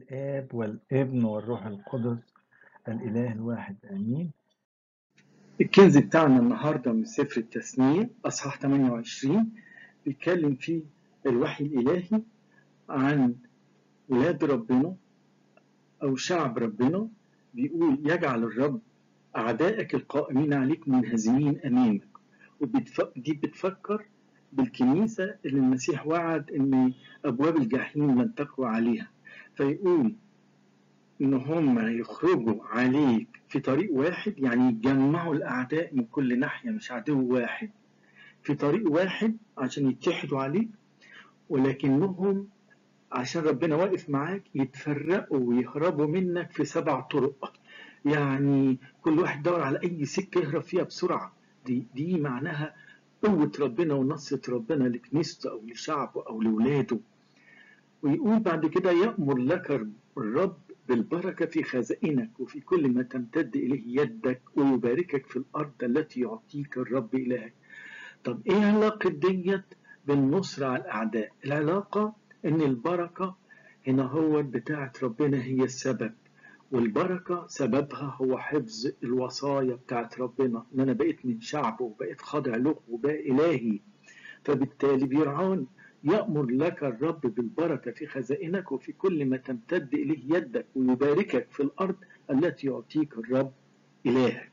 الآب والابن والروح القدس الإله الواحد آمين الكنز بتاعنا النهاردة من سفر التثنية أصحاح 28 بيتكلم فيه الوحي الإلهي عن ولاد ربنا أو شعب ربنا بيقول يجعل الرب أعدائك القائمين عليك منهزمين أمامك ودي بتفكر بالكنيسة اللي المسيح وعد إن أبواب الجحيم لن تقوى عليها فيقول إن هم يخرجوا عليك في طريق واحد يعني يجمعوا الأعداء من كل ناحية مش عدو واحد في طريق واحد عشان يتحدوا عليك ولكنهم عشان ربنا واقف معاك يتفرقوا ويهربوا منك في سبع طرق يعني كل واحد دور على أي سكة يهرب فيها بسرعة دي, دي معناها قوة ربنا ونصرة ربنا لكنيسته أو لشعبه أو لولاده ويقول بعد كده يأمر لك الرب بالبركة في خزائنك وفي كل ما تمتد إليه يدك ويباركك في الأرض التي يعطيك الرب إلهك طب إيه علاقة ديت بالنصر على الأعداء العلاقة إن البركة هنا هو بتاعت ربنا هي السبب والبركة سببها هو حفظ الوصايا بتاعت ربنا إن أنا بقيت من شعبه وبقيت خاضع له وبقى إلهي فبالتالي بيرعون يأمر لك الرب بالبركة في خزائنك وفي كل ما تمتد إليه يدك ويباركك في الأرض التي يعطيك الرب إلهك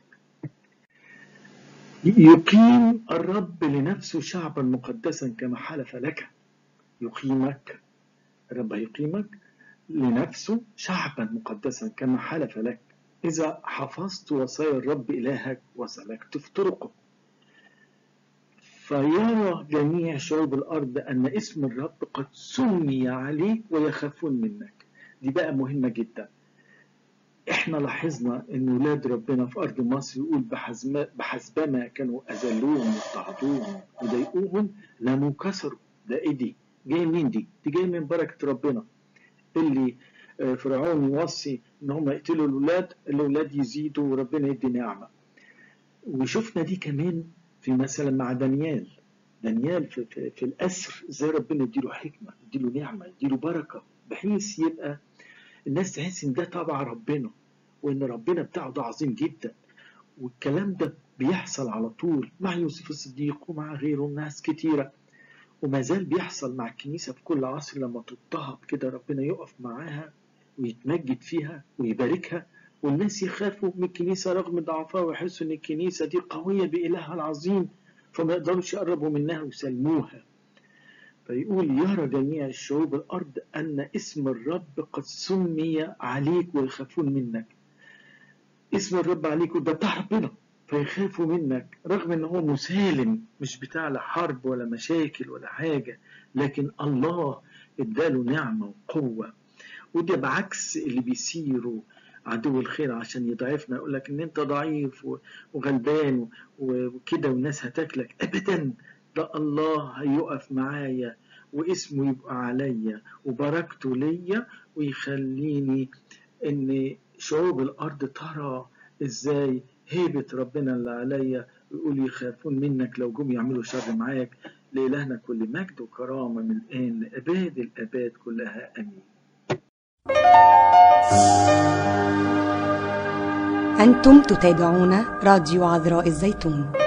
يقيم الرب لنفسه شعبا مقدسا كما حلف لك يقيمك الرب هيقيمك لنفسه شعبا مقدسا كما حلف لك إذا حفظت وصايا الرب إلهك وسلكت في طرقه فيرى جميع شعوب الأرض أن اسم الرب قد سمي عليك ويخافون منك دي بقى مهمة جدا احنا لاحظنا ان ولاد ربنا في ارض مصر يقول بحسبما كانوا اذلوهم واضطهدوهم وضايقوهم لم كسروا ده ايه دي؟ جاي منين دي؟ دي جاي من بركه ربنا اللي فرعون يوصي ان هم يقتلوا الاولاد الاولاد يزيدوا وربنا يدي نعمه وشفنا دي كمان في مثلا مع دانيال دانيال في, في, في الاسر ازاي ربنا يديله حكمه يديله نعمه يديله بركه بحيث يبقى الناس تحس ان ده تبع ربنا وان ربنا بتاعه ده عظيم جدا والكلام ده بيحصل على طول مع يوسف الصديق ومع غيره ناس كتيره وما زال بيحصل مع الكنيسه في كل عصر لما تضطهد كده ربنا يقف معاها ويتمجد فيها ويباركها والناس يخافوا من الكنيسه رغم ضعفها ويحسوا ان الكنيسه دي قويه بالهها العظيم فما يقدروش يقربوا منها ويسلموها فيقول يرى جميع الشعوب الأرض أن اسم الرب قد سمي عليك ويخافون منك اسم الرب عليك ده بتاع ربنا فيخافوا منك رغم ان هو مسالم مش بتاع لا حرب ولا مشاكل ولا حاجة لكن الله اداله نعمة وقوة وده بعكس اللي بيسيروا عدو الخير عشان يضعفنا يقول لك ان انت ضعيف وغلبان وكده والناس هتاكلك ابدا ده الله هيقف معايا واسمه يبقى عليا وبركته ليا ويخليني ان شعوب الارض ترى ازاي هيبة ربنا اللي عليا ويقول يخافون منك لو جم يعملوا شر معاك لإلهنا كل مجد وكرامة من الآن لأباد الآباد كلها آمين أنتم تتابعون راديو عذراء الزيتون